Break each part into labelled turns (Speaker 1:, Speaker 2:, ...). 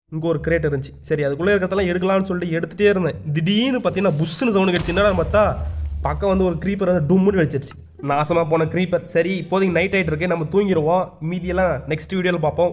Speaker 1: இங்கே ஒரு கிரேட் இருந்துச்சு சரி அதுக்குள்ளே இருக்கிறதெல்லாம் எடுக்கலாம்னு சொல்லிட்டு எடுத்துகிட்டே இருந்தேன் திடீர்னு பார்த்தீங்கன்னா புஷ்ஷுன்னு சவுண்டு கிடச்சி என்னடா பார்த்தா பக்கம் வந்து ஒரு க்ரீப்பர் வந்து டும்முன்னு வெடிச்சிருச்சு நாசமாக போன க்ரீப்பர் சரி இப்போதைக்கு நைட் ஆகிட்டு இருக்கு நம்ம தூங்கிடுவோம் மீதியெல்லாம் நெக்ஸ்ட் வீடியோவில் பார்ப்போம்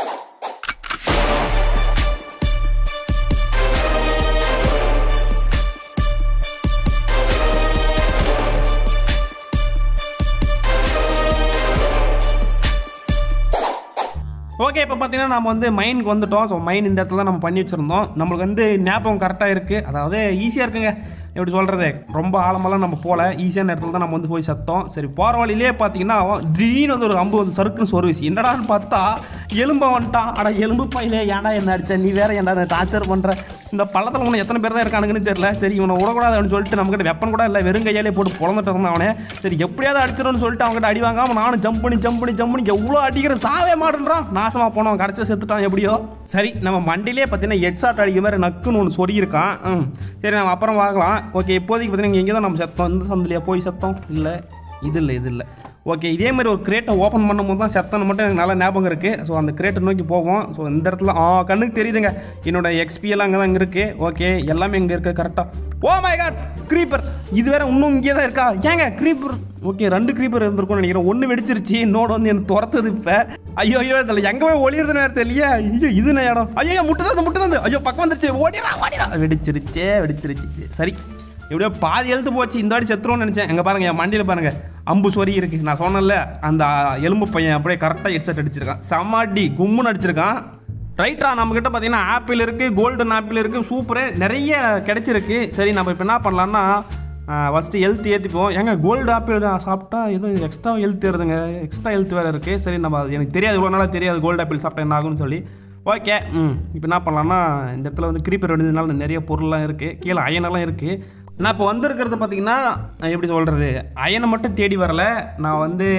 Speaker 2: ஓகே இப்போ பார்த்தீங்கன்னா நம்ம வந்து மைனுக்கு வந்துட்டோம் ஸோ மைன் இந்த இடத்துல தான் நம்ம பண்ணி வச்சுருந்தோம் நம்மளுக்கு வந்து ஞாபகம் கரெக்டாக இருக்குது அதாவது ஈஸியாக இருக்குங்க எப்படி சொல்கிறது ரொம்ப ஆழமெல்லாம் நம்ம போகல ஈஸியான இடத்துல தான் நம்ம வந்து போய் சத்தோம் சரி போகிற வழியிலே பார்த்தீங்கன்னா திடீர்னு வந்து ஒரு அம்பு வந்து சறுக்குன்னு சொருவிச்சு என்னடான்னு பார்த்தா எலும்ப வந்துட்டான் அட எலும்பு பையிலே ஏன்டா என்ன அடிச்ச நீ வேற ஏன்டா டார்ச்சர் பண்ணுற இந்த பள்ளத்தில் உன எத்தனை பேர் தான் இருக்கானுங்கன்னு தெரியல சரி இவனை விடக்கூடாது அப்படின்னு சொல்லிட்டு நம்மகிட்ட வெப்பன் கூட இல்லை வெறும் கையாலே போட்டு பிறந்துட்டு இருந்தான் அவனே சரி எப்படியாவது அடிச்சிடும்னு சொல்லிட்டு அவங்ககிட்ட அடி வாங்காம நானும் ஜம்ப் பண்ணி ஜம்ப் பண்ணி ஜம்ப் பண்ணி எவ்வளோ அடிக்கிறேன் சாவே மாட்டேன்றான் நாசமாக போனவன் கடைசியில் செத்துட்டான் எப்படியோ சரி நம்ம மண்டிலே பார்த்தீங்கன்னா ஹெட் ஷாட் அடிக்கிற மாதிரி நக்குன்னு ஒன்று சொருகிருக்கான் ம் சரி நம்ம அப்புறம் பார்க்கலாம் ஓகே இப்போதைக்கு பார்த்தீங்கன்னா எங்கே தான் நம்ம செத்தோம் இந்த சந்திலியா போய் செத்தோம் இல்லை இது இல்லை இது இல்லை ஓகே இதே மாதிரி ஒரு கிரேட்டை ஓப்பன் பண்ணும்போது தான் செத்தன்னு மட்டும் எனக்கு நல்லா ஞாபகம் இருக்குது ஸோ அந்த கிரேட்டை நோக்கி போவோம் ஸோ இந்த இடத்துல ஆ கண்ணுக்கு தெரியுதுங்க என்னோட எக்ஸ்பி எல்லாம் அங்கே தான் இங்கே இருக்குது ஓகே எல்லாமே இங்கே இருக்குது கரெக்டாக ஓ மை காட் க்ரீப்பர் இது வேற இன்னும் இங்கே தான் இருக்கா ஏங்க க்ரீப்பர் ஓகே ரெண்டு க்ரீப்பர் இருந்திருக்கும்னு நினைக்கிறேன் ஒன்று வெடிச்சிருச்சு இன்னொன்று வந்து எனக்கு துரத்துது இப்போ ஐயோ ஐயோ இதில் எங்கே போய் ஒளியுறதுன்னு வேறு தெரியல ஐயோ இது என்ன இடம் ஐயோ முட்டுதான் முட்டுதான் ஐயோ பக்கம் வந்துருச்சு ஓடிடா ஓடிடா வெடிச்சிருச்சே வெடிச்சிருச்சு சரி எப்படியோ பாதி எழுத்து போச்சு இந்த வாட்டி செத்துருவோம்னு நினச்சேன் எங்கே பாருங்க என் மண்டியில் பாருங்க அம்பு சொறி இருக்கு நான் சொன்னேன்ல அந்த எலும்பு பையன் அப்படியே கரெக்டாக ஹெட்செட் அடிச்சிருக்கான் செம்மாடி கும்முன்னு அடிச்சிருக்கான் ரைட்டா நம்மக்கிட்ட பார்த்தீங்கன்னா ஆப்பிள் இருக்குது கோல்டன் ஆப்பிள் இருக்குது சூப்பரு நிறைய கிடைச்சிருக்கு சரி நம்ம இப்போ என்ன பண்ணலான்னா ஃபஸ்ட்டு ஹெல்த் ஏற்றிப்போம் ஏங்க கோல்டு ஆப்பிள் சாப்பிட்டா எதுவும் எக்ஸ்ட்ரா ஹெல்த் ஏறுதுங்க எக்ஸ்ட்ரா ஹெல்த் வேறு இருக்குது சரி நம்ம அது எனக்கு தெரியாது இவ்வளோ நாளாக தெரியாது கோல்டு ஆப்பிள் சாப்பிட்டா என்ன ஆகும்னு சொல்லி ஓகே ம் இப்போ என்ன பண்ணலாம்னா இந்த இடத்துல வந்து கிரீப்பர் வேண்டியதுனால நிறைய பொருள்லாம் இருக்குது கீழே அயனெல்லாம் இருக்குது நான் இப்போ வந்திருக்கிறது பார்த்தீங்கன்னா எப்படி சொல்கிறது அயனை மட்டும் தேடி வரல நான் வந்து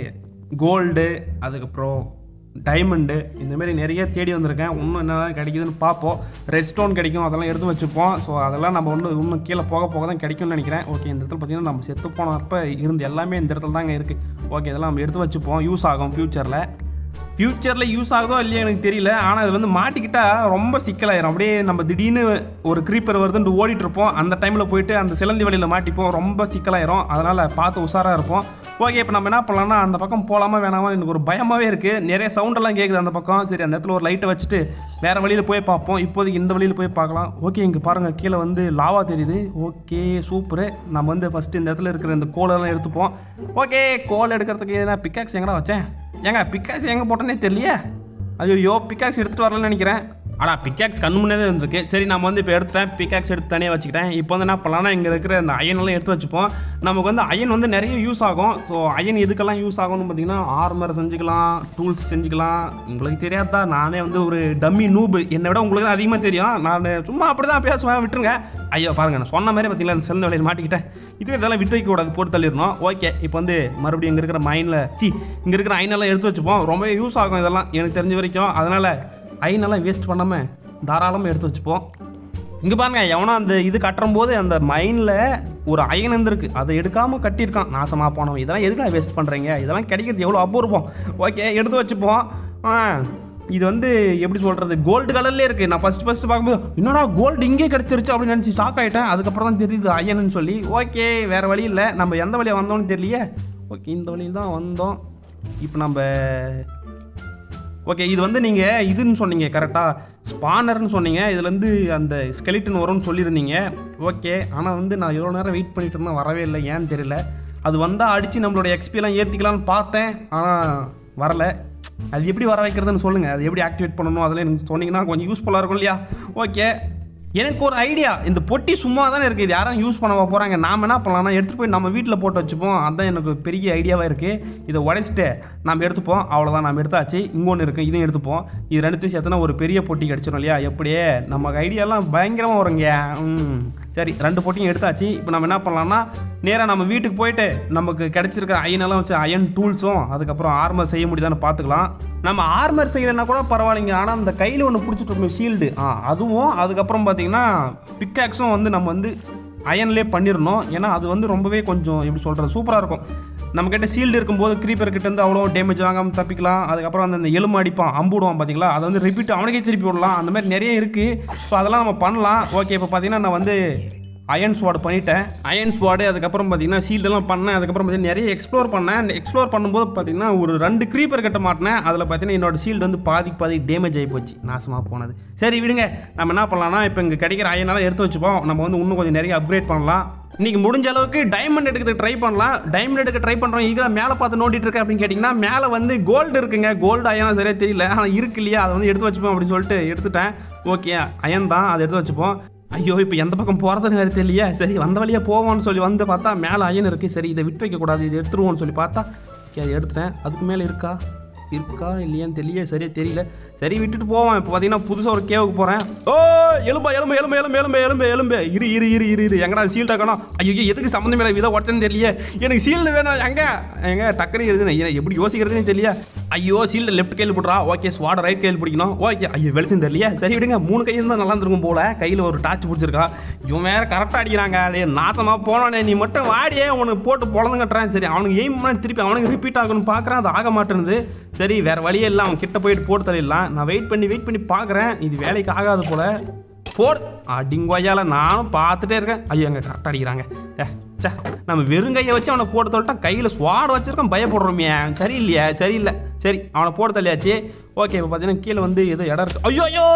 Speaker 2: கோல்டு அதுக்கப்புறம் டைமண்டு இந்தமாரி நிறைய தேடி வந்திருக்கேன் இன்னும் என்னெல்லாம் கிடைக்குதுன்னு பார்ப்போம் ரெட் ஸ்டோன் கிடைக்கும் அதெல்லாம் எடுத்து வச்சுப்போம் ஸோ அதெல்லாம் நம்ம வந்து இன்னும் கீழே போக போக தான் கிடைக்கும்னு நினைக்கிறேன் ஓகே இந்த இடத்துல பார்த்தீங்கன்னா நம்ம செத்து போனப்போ இருந்து எல்லாமே இந்த இடத்துல தாங்க இருக்குது ஓகே இதெல்லாம் நம்ம எடுத்து வச்சுப்போம் யூஸ் ஆகும் ஃப்யூச்சரில் ஃப்யூச்சரில் யூஸ் ஆகுதோ இல்லையா எனக்கு தெரியல ஆனால் இது வந்து மாட்டிக்கிட்டா ரொம்ப சிக்கலாயிரும் அப்படியே நம்ம திடீர்னு ஒரு க்ரீப்பர் வருதுன்னு ஓடிட்டு இருப்போம் அந்த டைமில் போயிட்டு அந்த சிலந்தி வழியில் மாட்டிப்போம் ரொம்ப சிக்கலாயிரும் அதனால் பார்த்து உஷாராக இருப்போம் ஓகே இப்போ நம்ம என்ன பண்ணலாம்னா அந்த பக்கம் போகலாமா வேணாமா எனக்கு ஒரு பயமாகவே இருக்குது நிறைய சவுண்டெல்லாம் கேட்குது அந்த பக்கம் சரி அந்த இடத்துல ஒரு லைட்டை வச்சுட்டு வேறு வழியில் போய் பார்ப்போம் இப்போதைக்கு இந்த வழியில் போய் பார்க்கலாம் ஓகே இங்கே பாருங்கள் கீழே வந்து லாவா தெரியுது ஓகே சூப்பரு நம்ம வந்து ஃபஸ்ட்டு இந்த இடத்துல இருக்கிற இந்த கோலெல்லாம் எடுத்துப்போம் ஓகே கோல் எடுக்கிறதுக்கு என்ன பிக்காக்ஸ் எங்கடா வச்சேன் ஏங்க பிக்காக்ஸ் எங்கே போட்டேனே தெரியலையே ஐயோ பிக்காக்ஸ் எடுத்துகிட்டு வரலன்னு நினைக்கிறேன் ஆனால் பிக்காக்ஸ் கண் முன்னே தான் இருந்திருக்கு சரி நம்ம வந்து இப்போ எடுத்துட்டேன் பிக்காக்ஸ் எடுத்து தனியாக வச்சுக்கிட்டேன் இப்போ வந்து என்ன பண்ணலாம்னா இங்கே இருக்கிற அந்த அயனெல்லாம் எடுத்து வச்சுப்போம் நமக்கு வந்து அயன் வந்து நிறைய யூஸ் ஆகும் ஸோ அயன் எதுக்கெல்லாம் யூஸ் ஆகும்னு பார்த்தீங்கன்னா ஆர்மர் செஞ்சுக்கலாம் டூல்ஸ் செஞ்சுக்கலாம் உங்களுக்கு தெரியாதா நானே வந்து ஒரு டம்மி நூபு என்னை விட உங்களுக்கு தான் அதிகமாக தெரியும் நான் சும்மா அப்படி தான் பேசுவேன் விட்டுருங்க ஐயோ பாருங்க நான் சொன்ன மாதிரி பார்த்தீங்களா அந்த சிறந்த வேலையில் மாட்டிக்கிட்டேன் இது இதெல்லாம் விட்டு வைக்கக்கூடாது போட்டு தள்ளிடணும் ஓகே இப்போ வந்து மறுபடியும் இங்கே இருக்கிற மைனில் சி இங்கே இருக்கிற அயனெல்லாம் எடுத்து வச்சுப்போம் ரொம்ப யூஸ் ஆகும் இதெல்லாம் எனக்கு தெரிஞ்ச வரைக்கும் அதனால் அயனெல்லாம் வேஸ்ட் பண்ணாமல் தாராளமாக எடுத்து வச்சுப்போம் இங்கே பாருங்க எவனோ அந்த இது கட்டுறும் போது அந்த மைனில் ஒரு அயன் இருந்திருக்கு அதை எடுக்காமல் கட்டியிருக்கான் நாசமாக போனவன் இதெல்லாம் எதுக்காக வேஸ்ட் பண்ணுறீங்க இதெல்லாம் கிடைக்கிறது எவ்வளோ அபூர்வம் ஓகே எடுத்து வச்சுப்போம் ஆ இது வந்து எப்படி சொல்கிறது கோல்டு கலர்லேயே இருக்குது நான் ஃபஸ்ட்டு ஃபஸ்ட்டு பார்க்கும்போது என்னடா கோல்டு இங்கே கிடச்சிருச்சு அப்படின்னு நினச்சி ஷாக் ஆகிட்டேன் அதுக்கப்புறம் தான் தெரியுது அயன்னு சொல்லி ஓகே வேறு வழி இல்லை நம்ம எந்த வழியாக வந்தோம்னு தெரியலையே ஓகே இந்த வழியில் தான் வந்தோம் இப்போ நம்ம ஓகே இது வந்து நீங்கள் இதுன்னு சொன்னீங்க கரெக்டாக ஸ்பானர்னு சொன்னீங்க இதுலேருந்து அந்த ஸ்கெலிட்டன் வரும்னு சொல்லியிருந்தீங்க ஓகே ஆனால் வந்து நான் எவ்வளோ நேரம் வெயிட் பண்ணிட்டு இருந்தேன் வரவே இல்லை ஏன்னு தெரியல அது வந்தால் அடித்து நம்மளோட எக்ஸ்பியெல்லாம் ஏற்றிக்கலாம்னு பார்த்தேன் ஆனால் வரல அது எப்படி வர வைக்கிறதுன்னு சொல்லுங்கள் அது எப்படி ஆக்டிவேட் பண்ணணும் அதெல்லாம் எனக்கு சொன்னீங்கன்னா கொஞ்சம் யூஸ்ஃபுல்லாக இருக்கும் இல்லையா ஓகே எனக்கு ஒரு ஐடியா இந்த பொட்டி சும்மா தானே இருக்குது இது யாரும் யூஸ் பண்ண போகிறாங்க நாம் என்ன பண்ணலாம்னா எடுத்துகிட்டு போய் நம்ம வீட்டில் போட்டு வச்சுப்போம் அதுதான் எனக்கு பெரிய ஐடியாவாக இருக்குது இதை உடைச்சிட்டு நம்ம எடுத்துப்போம் அவ்வளோதான் நம்ம எடுத்தாச்சு இங்கே ஒன்று இருக்குது இதையும் எடுத்துப்போம் இது ரெண்டுத்தையும் சேர்த்துனா ஒரு பெரிய பொட்டி கிடச்சிரும் இல்லையா எப்படியே நமக்கு ஐடியாலாம் பயங்கரமாக வருங்க ம் சரி ரெண்டு பொட்டியும் எடுத்தாச்சு இப்போ நம்ம என்ன பண்ணலாம்னா நேராக நம்ம வீட்டுக்கு போயிட்டு நமக்கு கிடச்சிருக்க அயனெல்லாம் வச்சு அயன் டூல்ஸும் அதுக்கப்புறம் ஆர்மர் செய்ய முடியுதான்னு பார்த்துக்கலாம் நம்ம ஆர்மர் செய்யலைன்னா கூட பரவாயில்லைங்க ஆனால் அந்த கையில் ஒன்று பிடிச்சிட்டு இருக்கோம் ஷீல்டு ஆ அதுவும் அதுக்கப்புறம் பார்த்தீங்கன்னா பிக்காக்ஸும் வந்து நம்ம வந்து அயன்லேயே பண்ணிடணும் ஏன்னா அது வந்து ரொம்பவே கொஞ்சம் எப்படி சொல்கிறது சூப்பராக இருக்கும் நம்மக்கிட்ட ஷீல்டு இருக்கும்போது க்ரீப்பர் கிட்ட இருந்து அவ்வளோ டேமேஜ் வாங்காமல் தப்பிக்கலாம் அதுக்கப்புறம் அந்த எலும்பு அடிப்பான் அம்புடுவான் பார்த்தீங்களா அதை வந்து ரிப்பீட் அவனுக்கே திருப்பி விடலாம் அந்த மாதிரி நிறைய இருக்குது ஸோ அதெல்லாம் நம்ம பண்ணலாம் ஓகே இப்போ பார்த்தீங்கன்னா நான் வந்து அயன் ஸ்வாட் பண்ணிட்டேன் அயன் ஸ்வாடு அதுக்கப்புறம் பார்த்தீங்கன்னா ஷீல்டெல்லாம் பண்ணேன் அதுக்கப்புறம் பார்த்தீங்கன்னா நிறைய எக்ஸ்ப்ளோர் பண்ணேன் எக்ஸ்ப்ளோர் பண்ணும்போது பார்த்தீங்கன்னா ஒரு ரெண்டு க்ரீப்பர் கிட்ட மாட்டினேன் அதில் பார்த்தீங்கன்னா என்னோட ஷீல்டு வந்து பாதி பாதி டேமேஜ் ஆகி போச்சு நாசமாக போனது சரி விடுங்க நம்ம என்ன பண்ணலாம்னா இப்போ இங்கே கிடைக்கிற அயனால எடுத்து வச்சுப்போம் நம்ம வந்து இன்னும் கொஞ்சம் நிறைய அப்கிரேட் பண்ணலாம் இன்னைக்கு முடிஞ்ச அளவுக்கு டைமண்ட் எடுக்கிறதுக்கு ட்ரை பண்ணலாம் டைமண்ட் எடுக்க ட்ரை பண்ணுறோம் ಈಗ மேலே பார்த்து நோண்டிட்டு இருக்கேன் அப்படின்னு கேட்டிங்கன்னா மேலே வந்து கோல்டு இருக்குங்க கோல்டு அயன் சரியா தெரியல ஆனால் இருக்கு இல்லையா அதை வந்து எடுத்து வச்சுப்போம் அப்படின்னு சொல்லிட்டு எடுத்துட்டேன் ஓகே அயன் தான் அதை எடுத்து வச்சுப்போம் ஐயோ இப்போ எந்த பக்கம் போகிறதுன்னு வேறு தெரியலையே சரி வந்த வழியாக போவோம்னு சொல்லி வந்து பார்த்தா மேலே அயன் இருக்குது சரி இதை விட்டு வைக்கக்கூடாது இதை எடுத்துருவோம்னு சொல்லி பார்த்தா ஓகே அதை எடுத்துட்டேன் அதுக்கு மேலே இருக்கா இருக்கா இல்லையான்னு தெரியல சரியா தெரியல சரி விட்டுட்டு போவேன் இப்போ பார்த்தீங்கன்னா புதுசாக ஒரு கேவுக்கு போகிறேன் ஓ எலும்பா எலும்பு எலும்பு எலும்பு எலும்பு எலும்பு எலும்பு இரு இரு இரு இரு இரு எங்கடா ஷீல்ட் ஆக்கணும் ஐயோ எதுக்கு சம்மந்தம் இல்லை இதை உடச்சேன்னு தெரியல எனக்கு ஷீல்டு வேணும் எங்க எங்க டக்குனு எழுதுனேன் ஏன் எப்படி யோசிக்கிறதுன்னு தெரியல ஐயோ ஷீல்டு லெஃப்ட் கையில் போட்டுறா ஓகே ஸ்வாட ரைட் கையில் பிடிக்கணும் ஓகே ஐயோ வெளிச்சம் தெரியல சரி விடுங்க மூணு கையில் இருந்தால் நல்லா இருந்திருக்கும் போல கையில் ஒரு டார்ச் பிடிச்சிருக்கா இவன் வேற கரெக்டாக அடிக்கிறாங்க டேய் நாசமாக போனானே நீ மட்டும் வாடியே உனக்கு போட்டு பொழந்து கட்டுறேன் சரி அவனுக்கு எய்ம் பண்ணா திருப்பி அவனுக்கு ரிப்பீட் ஆகணும்னு பார்க்குறேன் அது ஆக மாட்டேனுது சரி வேற வழியே இல்லை அவன் கிட்ட போயிட்டு போட்டு தள்ளிடலாம் நான் வெயிட் பண்ணி வெயிட் பண்ணி பார்க்குறேன் இது வேலைக்கு ஆகாது போல போடு அடிங்கொய்யால நானும் பார்த்துட்டே இருக்கேன் ஐயோ அங்கே கரெக்டாக அடிக்கிறாங்க ஏ சே நம்ம வெறுங்கையை வச்சு அவனை போட்டு தள்ளிட்டா கையில் ஸ்வாட் வச்சிருக்கோம் பயப்படுறோமே சரியில்லையா சரியில்லை சரி அவனை போட்டு தள்ளியாச்சு ஓகே இப்போ பார்த்தீங்கன்னா கீழே வந்து ஏதோ இடம் இருக்கு ஐயோ ஐயோ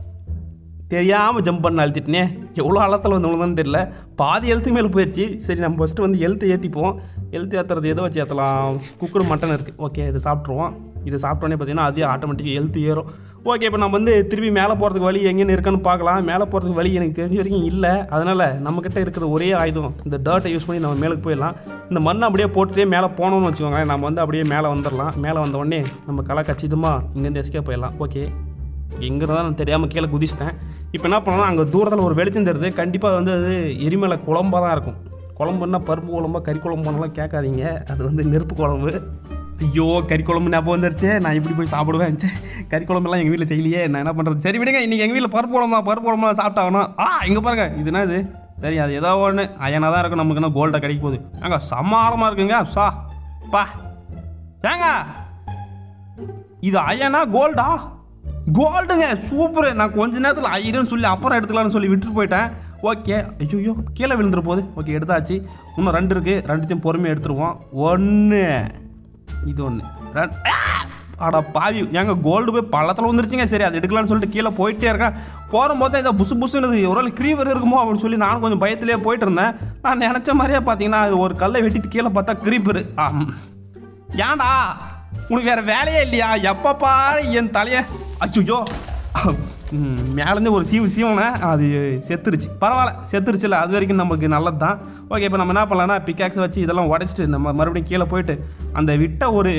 Speaker 2: தெரியாமல் ஜம்ப் பண்ண அழுத்திட்டனே எவ்வளோ அழத்தில் வந்து விழுந்தான்னு தெரியல பாதி எழுத்து மேலே போயிடுச்சு சரி நம்ம ஃபஸ்ட்டு வந்து எழுத்து ஏற்றிப்போம் எழுத்து ஏற்றுறது எதை வச்சு ஏற்றலாம் குக்கர் மட்டன் இருக்குது ஓகே இதை சாப்பிட்ருவோம் இதை சாப்பிட்டோன்னே பார்த்தீங்கன்னா அதே ஆட்டோமேட்டிக்காக எழுத்து ஏறும் ஓகே இப்போ நம்ம வந்து திருப்பி மேலே போகிறதுக்கு வழி எங்கேன்னு இருக்குன்னு பார்க்கலாம் மேலே போகிறதுக்கு வழி எனக்கு தெரிஞ்ச வரைக்கும் இல்லை அதனால் நம்மக்கிட்ட இருக்கிற ஒரே ஆயுதம் இந்த டர்ட்டை யூஸ் பண்ணி நம்ம மேலுக்கு போயிடலாம் இந்த மண்ணை அப்படியே போட்டுட்டே மேலே போனோம்னு வச்சுக்கோங்க நம்ம வந்து அப்படியே மேலே வந்துடலாம் மேலே வந்த உடனே நம்ம கலை கச்சிதமாக இங்கேருந்து எஸ்கே போயிடலாம் ஓகே எங்கே தான் நான் தெரியாமல் கீழே குதிச்சிட்டேன் இப்போ என்ன பண்ணலாம் அங்கே தூரத்தில் ஒரு வெளிச்சம் தெரியுது கண்டிப்பாக வந்து அது எரிமலை குழம்பாக தான் இருக்கும் குழம்புன்னா பருப்பு குழம்பா கறி குழம்புனாலாம் கேட்காதீங்க அது வந்து நெருப்பு குழம்பு ஐயோ கறி குழம்பு ஞாபகம் வந்துருச்சு நான் இப்படி போய் சாப்பிடுவேன் ச்சே, கறி குழம்புலாம் எங்கள் வீட்டில் செய்யலையே நான் என்ன பண்ணுறது சரி விடுங்க இன்றைக்கி எங்கள் வீட்டில் பருப்பு குழம்பா பருப்பு குழம்பா சாப்பிட்டாகணும் ஆ இங்கே பாருங்க இதுனா இது சரி அது ஏதோ ஒன்று அயனாக தான் இருக்கும் நமக்கு என்ன கோல்டாக கிடைக்க போகுது அங்கே சமாளமாக இருக்குங்க சா பா ஏங்க இது அயனா கோல்டா கோல்டுங்க சூப்பர் நான் கொஞ்ச நேரத்தில் ஐயர்னு சொல்லி அப்புறம் எடுத்துக்கலாம்னு சொல்லி விட்டுட்டு போயிட்டேன் ஓகே ஐயோ கீழே விழுந்துற போகுது ஓகே எடுத்தாச்சு இன்னும் ரெண்டு இருக்குது ரெண்டுத்தையும் பொறுமையாக எடுத்துருவோம் ஒன்று இது ஒன்று அட பாவி ஏங்க கோல்டு போய் பள்ளத்தில் வந்துருச்சுங்க சரி அது எடுக்கலாம்னு சொல்லிட்டு கீழே போயிட்டே இருக்கேன் போகும்போது தான் இதை புசு புசுன்னு ஒரு வேளை க்ரீவர் இருக்குமோ அப்படின்னு சொல்லி நானும் கொஞ்சம் பயத்திலே போயிட்டு இருந்தேன் நான் நினச்ச மாதிரியே பார்த்தீங்கன்னா அது ஒரு கல்லை வெட்டிட்டு கீழே பார்த்தா க்ரீப்பரு ஏன்டா உனக்கு வேற வேலையே இல்லையா எப்போ பாரு என் தலைய அச்சுயோ மேலேருந்து ஒரு சீவு சீவனை அது செத்துருச்சு பரவாயில்ல செத்துருச்சுல அது வரைக்கும் நமக்கு நல்லது தான் ஓகே இப்போ நம்ம என்ன பண்ணலாம்னா பிக்காக்ஸ் வச்சு இதெல்லாம் உடச்சிட்டு நம்ம மறுபடியும் கீழே போயிட்டு அந்த விட்ட ஒரு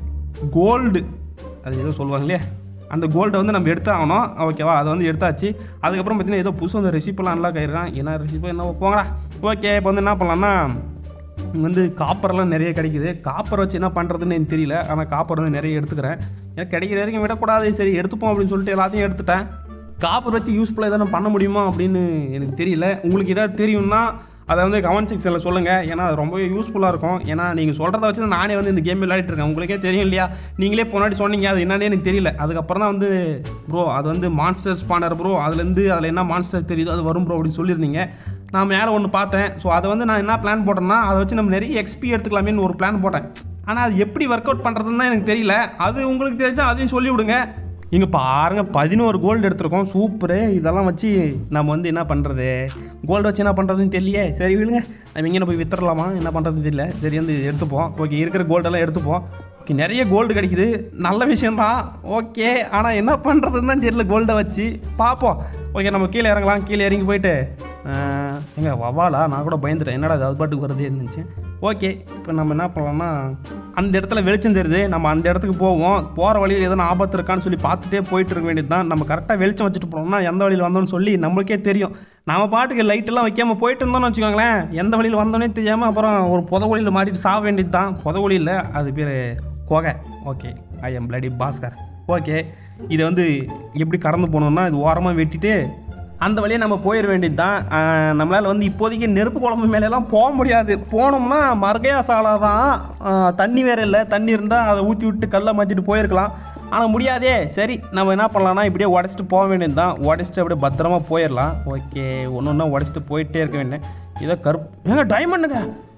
Speaker 2: கோல்டு அது ஏதோ சொல்லுவாங்களே அந்த கோல்டை வந்து நம்ம எடுத்தாகணும் ஓகேவா அதை வந்து எடுத்தாச்சு அதுக்கப்புறம் பார்த்தீங்கன்னா ஏதோ புதுசு அந்த ரெசிப்பெல்லாம் நல்லா கைறான் என்ன ரெசிப்போ என்ன போங்கடா ஓகே இப்போ வந்து என்ன பண்ணலாம்னா இங்க வந்து காப்பர்லாம் நிறைய கிடைக்குது காப்பர் வச்சு என்ன பண்ணுறதுன்னு எனக்கு தெரியல ஆனால் காப்பர் வந்து நிறைய எடுத்துக்கிறேன் எனக்கு கிடைக்கிற வரைக்கும் விடக்கூடாது சரி எடுத்துப்போம் அப்படின்னு சொல்லிட்டு எல்லாத்தையும் எடுத்துட்டேன் காப்பர் வச்சு யூஸ்ஃபுல்லாக எதனா பண்ண முடியுமா அப்படின்னு எனக்கு தெரியல உங்களுக்கு ஏதாவது தெரியும்னா அதை வந்து கமெண்ட் செக்ஷனில் சொல்லுங்கள் ஏன்னா அது ரொம்பவே யூஸ்ஃபுல்லாக இருக்கும் ஏன்னா நீங்கள் சொல்கிறத வச்சு தான் நானே வந்து இந்த கேம் விளையாடிட்டு இருக்கேன் உங்களுக்கே தெரியும் இல்லையா நீங்களே போனாடி சொன்னீங்க அது என்னன்னே எனக்கு தெரியல அதுக்கப்புறம் தான் வந்து ப்ரோ அது வந்து மான்ஸ்டர் ஸ்பானர் ப்ரோ அதுலேருந்து அதில் என்ன மான்ஸ்டர் தெரியுதோ அது வரும் ப்ரோ அப்படின்னு சொல்லியிருந்தீங்க நான் மேலே ஒன்று பார்த்தேன் ஸோ அதை வந்து நான் என்ன பிளான் போட்டேன்னா அதை வச்சு நம்ம நிறைய எக்ஸ்பி எடுத்துக்கலாமேன்னு ஒரு பிளான் போட்டேன் ஆனால் அது எப்படி ஒர்க் அவுட் பண்ணுறதுன்னு தான் எனக்கு தெரியல அது உங்களுக்கு தெரிஞ்சால் அதையும் சொல்லி விடுங்க இங்கே பாருங்க பதினோரு கோல்டு எடுத்திருக்கோம் சூப்பரு இதெல்லாம் வச்சு நம்ம வந்து என்ன பண்ணுறது கோல்டு வச்சு என்ன பண்ணுறதுன்னு தெரியலையே சரி விடுங்க நம்ம இங்கே போய் வித்துறலாமா என்ன பண்ணுறதுன்னு தெரியல சரி வந்து எடுத்துப்போம் ஓகே இருக்கிற கோல்டெல்லாம் எடுத்துப்போம் ஓகே நிறைய கோல்டு கிடைக்குது நல்ல விஷயம்தான் ஓகே ஆனால் என்ன பண்ணுறதுன்னு தான் தெரியல கோல்டை வச்சு பார்ப்போம் ஓகே நம்ம கீழே இறங்கலாம் கீழே இறங்கி போயிட்டு ஆஹ், எங்க வவாலா நான் கூட பயந்துட்டேன் என்னடா அது அது பாட்டுக்கு வருது இருந்துச்சு ஓகே இப்போ நம்ம என்ன பண்ணலாம்னா அந்த இடத்துல வெளிச்சம் தெரியுது நம்ம அந்த இடத்துக்கு போவோம் போகிற வழியில் எதனா ஆபத்து இருக்கான்னு சொல்லி பார்த்துட்டே போயிட்டு இருக்க வேண்டியது தான் நம்ம கரெக்டாக வெளிச்சம் வச்சுட்டு போனோம்னா எந்த வழியில் வந்தோம்னு சொல்லி நம்மளுக்கே தெரியும் நம்ம பாட்டுக்கு லைட்டெல்லாம் வைக்காம போயிட்டு இருந்தோம்னு வச்சுக்கோங்களேன் எந்த வழியில் வந்தோன்னே தெரியாமல் அப்புறம் ஒரு புதவழியில் மாட்டிட்டு சாக வேண்டியது தான் புதவழியில் அது பேர் கொகை okay I am bloody Bhaskar okay இதை வந்து எப்படி கடந்து போகணுன்னா இது ஓரமாக வெட்டிட்டு அந்த வழியே நம்ம போயிட வேண்டியது தான் நம்மளால் வந்து இப்போதைக்கு நெருப்பு குழம்பு மேலெல்லாம் போக முடியாது போனோம்னா மறுகையா சாலா தான் ஆஹ் தண்ணி வேற இல்லை தண்ணி இருந்தால் அதை ஊற்றி விட்டு கல்லை மாற்றிட்டு போயிருக்கலாம் ஆனால் முடியாதே சரி நம்ம என்ன பண்ணலாம்னா இப்படியே உடச்சிட்டு போக வேண்டியது தான் உடச்சிட்டு அப்படியே பத்திரமா போயிடலாம் ஓகே ஒன்று ஒன்றா உடச்சிட்டு போயிட்டே இருக்க வேண்டியது இதை கருப்பு ஏங்க டைமண்டுங்க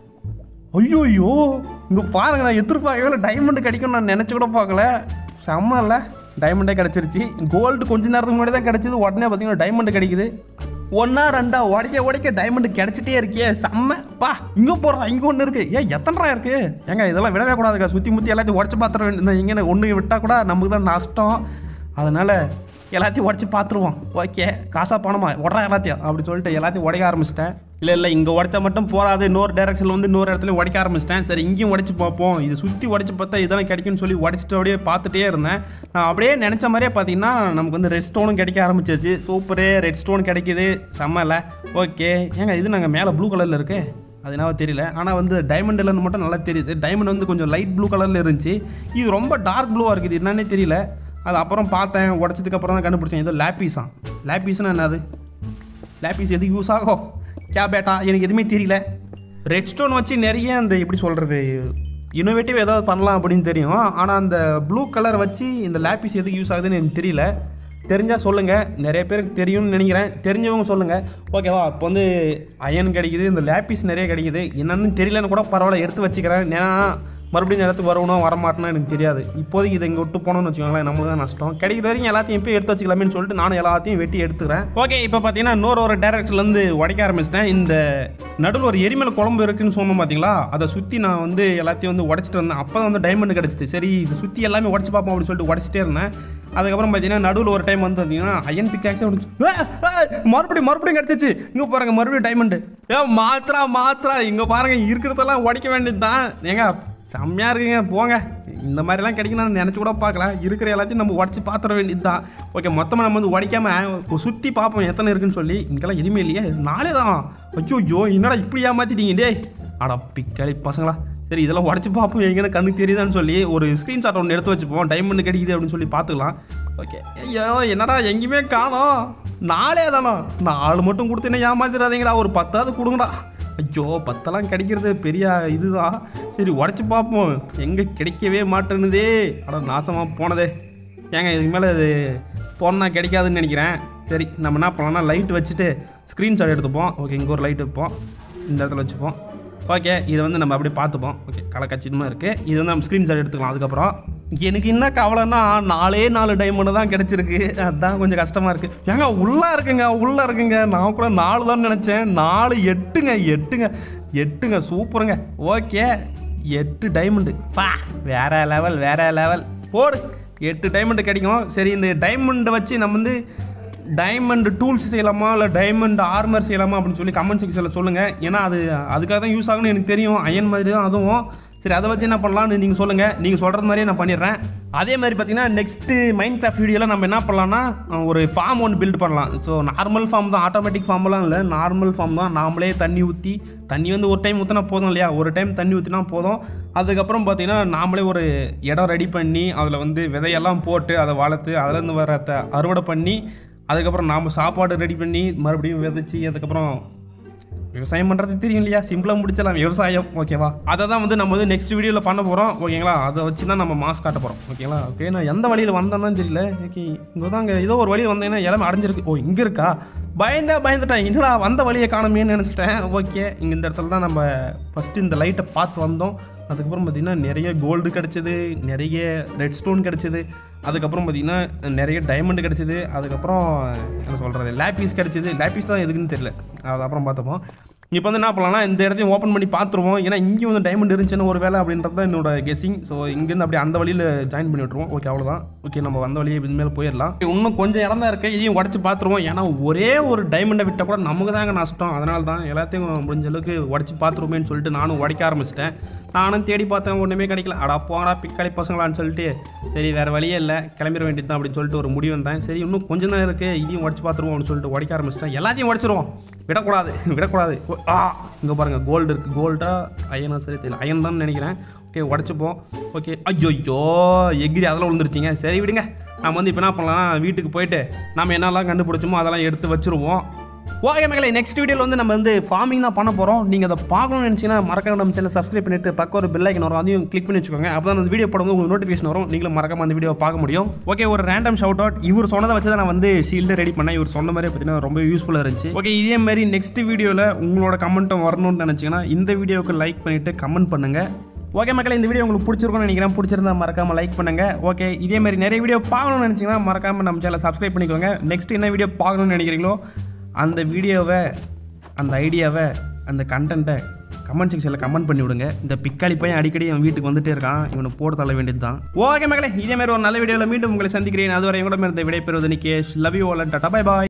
Speaker 2: ஐயோ ஐயோ இங்கே பாருங்க நான் எதிர்பார்க்கவே டைமண்ட் கிடைக்கும் நான் நினச்சி கூட பார்க்கல செம்ம இல்லை டைமண்டே கிடச்சிருச்சு கோல்டு கொஞ்ச நேரத்துக்கு முன்னாடி தான் கிடச்சிது உடனே பார்த்தீங்கன்னா டைமண்ட் கிடைக்குது ஒன்றா ரெண்டா உடைக்க உடைக்க டைமண்ட் கிடச்சிட்டே இருக்கே செம்ம பா இங்கே போடுறா இங்கே ஒன்று இருக்குது ஏன் எத்தனைரா இருக்கு ஏங்க இதெல்லாம் விடவே கூடாதுக்கா சுற்றி முற்றி எல்லாத்தையும் உடச்சி பார்த்துட வேண்டியது இங்கே ஒன்று விட்டால் கூட நமக்கு தான் நஷ்டம் அதனால் எல்லாத்தையும் உடச்சி பார்த்துருவோம் ஓகே காசா பணமா உடறா எல்லாத்தையும் அப்படி சொல்லிட்டு எல்லாத்தையும் உடைக்க ஆரம்பிச்சிட்டேன் இல்லை இல்லை இங்கே உடைச்சா மட்டும் போகாது இன்னொரு டேரக்ஷனில் வந்து இன்னொரு இடத்துல உடைக்க ஆரம்பிச்சிட்டேன் சரி இங்கேயும் உடைச்சு பார்ப்போம் இது சுற்றி உடைச்சு பார்த்தா இதெல்லாம் கிடைக்கும்னு சொல்லி உடைச்சிட்டு அப்படியே பார்த்துட்டே இருந்தேன் நான் அப்படியே நினச்ச மாதிரியே பார்த்தீங்கன்னா நமக்கு வந்து ரெட் ஸ்டோனும் கிடைக்க ஆரம்பிச்சிருச்சு சூப்பரு ரெட் ஸ்டோன் கிடைக்குது செம்ம இல்லை ஓகே ஏங்க இது நாங்கள் மேலே ப்ளூ கலரில் இருக்கு அது என்னவோ தெரியல ஆனால் வந்து டைமண்ட் இல்லைன்னு மட்டும் நல்லா தெரியுது டைமண்ட் வந்து கொஞ்சம் லைட் ப்ளூ கலரில் இருந்துச்சு இது ரொம்ப டார்க் ப்ளூவாக இருக்குது என்னன்னே தெரியல அது அப்புறம் பார்த்தேன் உடச்சதுக்கு அப்புறம் தான் கண்டுபிடிச்சேன் ஏதோ லேப்பீஸாம் லேப்பீஸ்னா என்னது லேப்பீஸ் எதுக்கு யூஸ் ஆகும் கே பேட்டா எனக்கு எதுவுமே தெரியல ரெட் ஸ்டோன் வச்சு நிறைய அந்த எப்படி சொல்கிறது இன்னோவேட்டிவ் ஏதாவது பண்ணலாம் அப்படின்னு தெரியும் ஆனால் அந்த ப்ளூ கலர் வச்சு இந்த லேப்பீஸ் எதுக்கு யூஸ் ஆகுதுன்னு எனக்கு தெரியல தெரிஞ்சால் சொல்லுங்கள் நிறைய பேருக்கு தெரியும்னு நினைக்கிறேன் தெரிஞ்சவங்க சொல்லுங்கள் ஓகேவா இப்போ வந்து அயன் கிடைக்குது இந்த லேப்பீஸ் நிறைய கிடைக்குது என்னன்னு தெரியலன்னு கூட பரவாயில்ல எடுத்து வச்சுக்கிறேன் ஏன்னா மறுபடியும் நேரத்துக்கு வரணும் வரமாட்டேன்னு எனக்கு தெரியாது இப்போதைக்கு இதை இங்கே விட்டு போனோம்னு வச்சுக்கோங்களேன் நம்மளுக்கு தான் நஷ்டம் கிடைக்கிற வரைக்கும் எல்லாத்தையும் இப்போ எடுத்து வச்சுக்கலாமேன்னு சொல்லிட்டு நானும் எல்லாத்தையும் வெட்டி எடுத்துக்கிறேன் ஓகே இப்போ பார்த்தீங்கன்னா இன்னொரு ஒரு டேரக்ஷன்லேருந்து உடைக்க ஆரம்பிச்சிட்டேன் இந்த நடுவில் ஒரு எரிமலை குழம்பு இருக்குன்னு சொன்னோம் பார்த்தீங்களா அதை சுற்றி நான் வந்து எல்லாத்தையும் வந்து உடச்சிட்டு வந்தேன் அப்போ தான் வந்து டைமண்ட் கிடச்சிது சரி இது சுற்றி எல்லாமே உடச்சி பார்ப்போம் அப்படின்னு சொல்லிட்டு உடச்சிட்டே இருந்தேன் அதுக்கப்புறம் பார்த்தீங்கன்னா நடுவில் ஒரு டைம் வந்து பார்த்தீங்கன்னா அயன் பிக்காக்ஸே உடச்சு மறுபடியும் மறுபடியும் கிடச்சிச்சு இங்கே பாருங்க மறுபடியும் டைமண்ட் ஏ மாத்திரா மாத்திரா இங்கே பாருங்க இருக்கிறதெல்லாம் உடைக்க வேண்டியது தான் ஏங்க செம்மையாக இருக்குங்க போங்க இந்த மாதிரிலாம் கிடைக்கும் நான் நினச்சி கூட பார்க்கல இருக்கிற எல்லாத்தையும் நம்ம உடச்சி பார்த்துட வேண்டியது தான் ஓகே மொத்தமாக நம்ம வந்து உடைக்காம சுற்றி பார்ப்போம் எத்தனை இருக்குன்னு சொல்லி இங்கெல்லாம் எதுவுமே இல்லையே நாளே தான் ஐயோ ஐயோ என்னடா இப்படி ஏமாத்திட்டீங்க டேய் அட பிக்காளி பசங்களா சரி இதெல்லாம் உடச்சி பார்ப்போம் எங்கே கண்ணுக்கு தெரியுதான்னு சொல்லி ஒரு ஸ்க்ரீன்ஷாட் ஒன்று எடுத்து வச்சுப்போம் டைமண்ட் கிடைக்குது அப்படின்னு சொல்லி பார்த்துக்கலாம் ஓகே ஐயோ என்னடா எங்கேயுமே காணோம் நாளே தானோ நாலு மட்டும் கொடுத்து என்ன ஏமாத்திடாதீங்கடா ஒரு பத்தாவது கொடுங்கடா ஐயோ பத்தெல்லாம் கிடைக்கிறது பெரிய இதுதான் சரி உடச்சி பார்ப்போம் எங்கே கிடைக்கவே மாட்டேன்னுதே அட நாசமாக போனதே ஏங்க இதுக்கு மேலே இது போனால் கிடைக்காதுன்னு நினைக்கிறேன் சரி நம்ம என்ன பண்ணலாம்னா லைட் வச்சுட்டு ஸ்க்ரீன்ஷாட் எடுத்துப்போம் ஓகே இங்கே ஒரு லைட் வைப்போம் இந்த இடத்துல வச்சுப்போம் ஓகே இதை வந்து நம்ம அப்படியே பார்த்துப்போம் ஓகே களை கச்சிதமாக இருக்குது இது வந்து நம்ம ஸ்க்ரீன்ஷாட் எடுத்துக்கலாம் அதுக்கப்புறம் எனக்கு என்ன கவலைன்னா நாலே நாலு டைமண்ட் தான் கிடச்சிருக்கு அதுதான் கொஞ்சம் கஷ்டமாக இருக்குது ஏங்க உள்ளே இருக்குங்க உள்ளே இருக்குங்க நான் கூட நாலு தான் நினச்சேன் நாலு எட்டுங்க எட்டுங்க எட்டுங்க சூப்பருங்க ஓகே எட்டு டைமண்டு பா வேற லெவல் வேற லெவல் போடு எட்டு டைமண்ட் கிடைக்கும் சரி இந்த டைமண்டை வச்சு நம்ம வந்து டைமண்ட் டூல்ஸ் செய்யலாமா இல்லை டைமண்ட் ஆர்மர் செய்யலாமா அப்படின்னு சொல்லி கமெண்ட் செக்ஷனில் சொல்லுங்கள் ஏன்னா அது அதுக்காக தான் யூஸ் ஆகும்னு எனக்கு தெரியும் அயன் மாதிரி தான் அதுவும் சரி அதை வச்சு என்ன பண்ணலாம்னு நீங்கள் சொல்லுங்கள் நீங்கள் சொல்கிறது மாதிரியே நான் பண்ணிடுறேன் அதே மாதிரி பார்த்தீங்கன்னா நெக்ஸ்ட்டு மைண்ட் கிராஃப்ட் வீடியோவில் நம்ம என்ன பண்ணலாம்னா ஒரு ஃபார்ம் ஒன்று பில்ட் பண்ணலாம் ஸோ நார்மல் ஃபார்ம் தான் ஆட்டோமேட்டிக் ஃபார்ம்லாம் இல்லை நார்மல் ஃபார்ம் தான் நாமளே தண்ணி ஊற்றி தண்ணி வந்து ஒரு டைம் ஊற்றினா போதும் இல்லையா ஒரு டைம் தண்ணி ஊற்றினா போதும் அதுக்கப்புறம் பார்த்தீங்கன்னா நாமளே ஒரு இடம் ரெடி பண்ணி அதில் வந்து விதையெல்லாம் போட்டு அதை வளர்த்து அதுலேருந்து வர த- அறுவடை பண்ணி அதுக்கப்புறம் நாம் சாப்பாடு ரெடி பண்ணி மறுபடியும் விதைச்சி அதுக்கப்புறம் விவசாயம் பண்ணுறது தெரியும் இல்லையா சிம்பிளாக முடிச்சிடலாம் விவசாயம் ஓகேவா அதை தான் வந்து நம்ம வந்து நெக்ஸ்ட் வீடியோவில் பண்ண போகிறோம் ஓகேங்களா அதை வச்சு தான் நம்ம மாஸ் காட்ட போகிறோம் ஓகேங்களா ஓகே நான் எந்த வழியில் வந்தேன்னு தெரியல ஓகே இங்கே தான் அங்கே ஏதோ ஒரு வழியில் வந்தேன்னா எல்லாமே அடைஞ்சிருக்கு ஓ இங்கே இருக்கா பயந்தா பயந்துட்டேன் என்னடா வந்த வழியை காணுமேன்னு நினச்சிட்டேன் ஓகே இங்கே இந்த இடத்துல தான் நம்ம ஃபஸ்ட்டு இந்த லைட்டை பார்த்து வந்தோம் அதுக்கப்புறம் பார்த்திங்கன்னா நிறைய கோல்டு கிடச்சிது நிறைய ரெட் ஸ்டோன் கிடச்சிது அதுக்கப்புறம் பார்த்திங்கன்னா நிறைய டைமண்ட் கிடச்சிது அதுக்கப்புறம் என்ன சொல்கிறது லேப்பீஸ் கிடச்சிது லேப்பீஸ் தான் எதுக்குன்னு தெரியல அது அப்புறம் பார்த்துப்போம் இப்போ வந்து என்ன பண்ணலாம்னா இந்த இடத்தையும் ஓப்பன் பண்ணி பார்த்துருவோம் ஏன்னா இங்கேயும் வந்து டைமண்ட் இருந்துச்சுன்னு ஒரு வேலை அப்படின்றது தான் என்னோட கெஸிங் ஸோ இங்கேருந்து அப்படியே அந்த வழியில் ஜாயின் பண்ணி விட்ருவோம் ஓகே அவ்வளோதான் ஓகே நம்ம வந்த வழியே இனிமேல் போயிடலாம் இன்னும் கொஞ்சம் இடம் தான் இருக்குது இதையும் உடச்சி பார்த்துருவோம் ஏன்னா ஒரே ஒரு டைமண்டை விட்டால் கூட நமக்கு தாங்க நஷ்டம் அதனால தான் எல்லாத்தையும் முடிஞ்ச அளவுக்கு உடச்சி பார்த்துருவோமேன்னு சொல்லிட்டு நானும் உடைக்க ஆரம்பிச்சிட்டேன் நானும் தேடி பார்த்தேன் ஒன்றுமே கிடைக்கல அடா போடா பிக்காளி பசங்களான்னு சொல்லிட்டு சரி வேறு வழியே இல்லை கிளம்பிட வேண்டியது தான் அப்படின்னு சொல்லிட்டு ஒரு முடிவு வந்தேன் சரி இன்னும் கொஞ்சம் தான் இருக்குது இதையும் உடச்சி பார்த்துருவோம் அப்படின்னு சொல்லிட்டு உடைக்க ஆரம்பிச்சிட்டேன் எல்லாத்தையும் உடச்சிருவோம் விடக்கூடாது விடக்கூடாது ஓ, ஆ இங்கே பாருங்கள் கோல்டு இருக்குது கோல்டா அயனா சரி தெரியல அயன் தான் நினைக்கிறேன் ஓகே உடச்சிப்போம் ஓகே ஐயோ எகிரி அதெல்லாம் விழுந்துருச்சிங்க சரி விடுங்க நம்ம வந்து இப்போ என்ன பண்ணலாம் வீட்டுக்கு போயிட்டு நம்ம என்னெல்லாம் கண்டுபிடிச்சோமோ அதெல்லாம் எடுத்து வச்சுருவோம் ஓகே மகளே நெக்ஸ்ட் வீடியோவில் வந்து நம்ம வந்து ஃபார்மிங் தான் பண்ண போகிறோம் நீங்கள் அதை பார்க்கணும்னு நினச்சிங்கன்னா மறக்காம நம்ம சேனல் சப்ஸ்கிரைப் பண்ணிட்டு பக்கம் ஒரு பெல் ஐக்கன் வரும் அதையும் கிளிக் பண்ணி வச்சுக்கோங்க அப்போ தான் அந்த வீடியோ போடும்போது உங்களுக்கு நோட்டிஃபிகேஷன் வரும் நீங்களும் மறக்காம அந்த வீடியோ பார்க்க முடியும் ஓகே ஒரு ரேண்டம் ஷவுட் அவுட் இவர் சொன்னதை வச்சு தான் நான் வந்து ஷீல்டு ரெடி பண்ணேன் இவர் சொன்ன மாதிரி பார்த்தீங்கன்னா ரொம்ப யூஸ்ஃபுல்லாக இருந்துச்சு ஓகே இதே மாதிரி நெக்ஸ்ட் வீடியோவில் உங்களோட கமெண்ட்டும் வரணும்னு நினச்சிங்கன்னா இந்த வீடியோவுக்கு லைக் பண்ணிவிட்டு கமெண்ட் பண்ணுங்கள் ஓகே மக்களே இந்த வீடியோ உங்களுக்கு பிடிச்சிருக்கும்னு நினைக்கிறேன் பிடிச்சிருந்தா மறக்காம லைக் பண்ணுங்க ஓகே இதே மாதிரி நிறைய வீடியோ பார்க்கணும்னு நினச்சிங்கன்னா மறக்காம நம்ம சேனலை சப்ஸ்கிரைப் பண்ணிக்கோங்க நெக்ஸ்ட் என்ன வீடியோ பார்க்கணும்னு நினைக்கிறீங்களோ அந்த வீடியோவை அந்த ஐடியாவை அந்த கண்டென்ட்டை கமெண்ட் செக்ஷனில் கமெண்ட் பண்ணி விடுங்க இந்த பிக்காளி பையன் அடிக்கடி என் வீட்டுக்கு வந்துட்டே இருக்கான் இவனை போட்டு தள்ள வேண்டியது தான் ஓகே மக்களே இதே மாதிரி ஒரு நல்ல வீடியோவில் மீண்டும் உங்களை சந்திக்கிறேன் அதுவரை எங்களோட இருந்து விடைபெறுவது Nikesh love you all tata bye bye